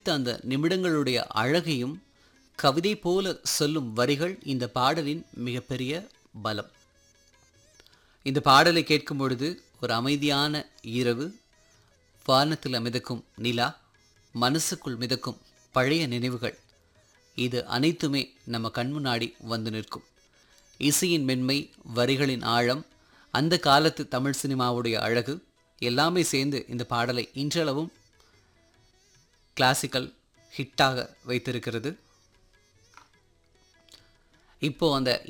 அந்த நிமிடங்களுடைய அழகையும் கவிதை போல சொல்லும் வரிகள் இந்த பாடலின் மிகப்பெரிய பலம் இந்த பாடலை கேட்கும் பொழுது ஒரு அமைதியான இரவு வானத்தில் மிதக்கும் நிலா மனசுக்குள் மிதக்கும் பழைய நினைவுகள் இது அனைத்துமே நம்ம கண் முன்னாடி வந்து நிற்கும் இசையின் மென்மை வரிகளின் ஆழம் அந்த காலத்து தமிழ் சினிமாவுடைய அழகு எல்லாமே சேர்ந்து இந்த பாடலை இன்றளவும் கிளாசிக்கல் ஹிட்டாக வைத்திருக்கிறது இப்போ அந்த